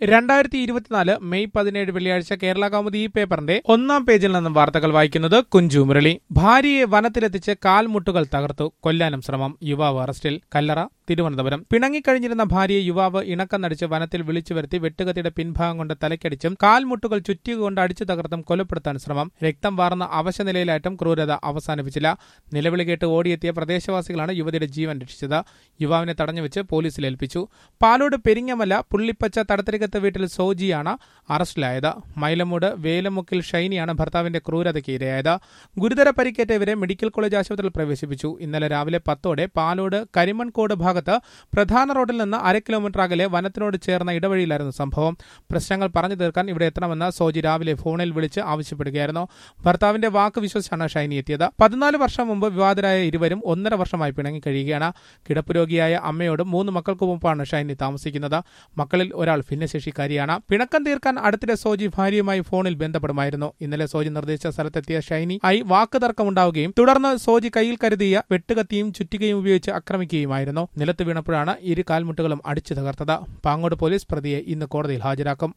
രണ്ടായിരത്തി ഇരുപത്തിനാല് മെയ് പതിനേഴ് വെള്ളിയാഴ്ച കേരള കൗമുദി ഈ പേപ്പറിന്റെ ഒന്നാം പേജിൽ നിന്നും വാർത്തകൾ വായിക്കുന്നത് കുഞ്ചു മുരളി ഭാര്യയെ വനത്തിലെത്തിച്ച് കാൽമുട്ടുകൾ തകർത്തു കൊല്ലാനും ശ്രമം യുവാവ് അറസ്റ്റിൽ കല്ലറ തിരുവനന്തപുരം പിണങ്ങിക്കഴിഞ്ഞിരുന്ന ഭാര്യയെ യുവാവ് ഇണക്കം നടിച്ച് വനത്തിൽ വിളിച്ചു വരുത്തി വെട്ടുകത്തിയുടെ പിൻഭാഗം കൊണ്ട് തലക്കടിച്ചും കാൽമുട്ടുകൾ ചുറ്റിക കൊണ്ട് അടിച്ചു തകർത്തും കൊലപ്പെടുത്താൻ ശ്രമം രക്തം വാർന്ന അവശനിലയിലായിട്ടും ക്രൂരത അവസാനിപ്പിച്ചില്ല നിലവിളി കേട്ട് ഓടിയെത്തിയ പ്രദേശവാസികളാണ് യുവതിയുടെ ജീവൻ രക്ഷിച്ചത് യുവാവിനെ തടഞ്ഞുവെച്ച് പോലീസിൽ ഏൽപ്പിച്ചു പാലോട് പെരിങ്ങമല പുള്ളിപ്പച്ച തടത്തരികത്ത് വീട്ടിൽ സോജിയാണ് അറസ്റ്റിലായത് മൈലമൂട് വേലമുക്കിൽ ഷൈനിയാണ് ഭർത്താവിന്റെ ക്രൂരതയ്ക്ക് ഇരയായത് ഗുരുതര പരിക്കേറ്റ ഇവരെ മെഡിക്കൽ കോളേജ് ആശുപത്രിയിൽ പ്രവേശിപ്പിച്ചു ഇന്നലെ രാവിലെ പത്തോടെ പാലോട് കരിമൺകോട് ഭാഗത്ത് പ്രധാന റോഡിൽ നിന്ന് അര കിലോമീറ്റർ അകലെ വനത്തിനോട് ചേർന്ന ഇടവഴിയിലായിരുന്നു സംഭവം പ്രശ്നങ്ങൾ പറഞ്ഞു തീർക്കാൻ ഇവിടെ എത്തണമെന്ന് സോജി രാവിലെ ഫോണിൽ വിളിച്ച് ആവശ്യപ്പെടുകയായിരുന്നു ഭർത്താവിന്റെ വാക്ക് വിശ്വസിച്ചാണ് ഷൈനി എത്തിയത് പതിനാല് വർഷം മുമ്പ് വിവാദരായ ഇരുവരും ഒന്നര വർഷമായി പിണങ്ങി കഴിയുകയാണ് കിടപ്പുരോഗിയായ അമ്മയോടും മൂന്ന് മക്കൾക്കുമൊപ്പമാണ് ഷൈനി താമസിക്കുന്നത് മക്കളിൽ ഒരാൾ ഭിന്നശേഷിക്കാരിയാണ് പിണക്കം തീർക്കാൻ അടുത്തിടെ സോജി ഭാര്യയുമായി ഫോണിൽ ബന്ധപ്പെടുമായിരുന്നു ഇന്നലെ സോജി നിർദ്ദേശിച്ച സ്ഥലത്തെത്തിയ ഷൈനി ആയി വാക്ക് തർക്കമുണ്ടാവുകയും തുടർന്ന് സോജി കയ്യിൽ കരുതിയ വെട്ടുകത്തിയും ചുറ്റികയും ഉപയോഗിച്ച് ആക്രമിക്കുകയുമായിരുന്നു നിലത്ത് വീണപ്പോഴാണ് ഇരു കാൽമുട്ടുകളും അടിച്ചു തകർത്തത് പാങ്ങോട് പോലീസ് പ്രതിയെ ഇന്ന് കോടതിയിൽ ഹാജരാക്കും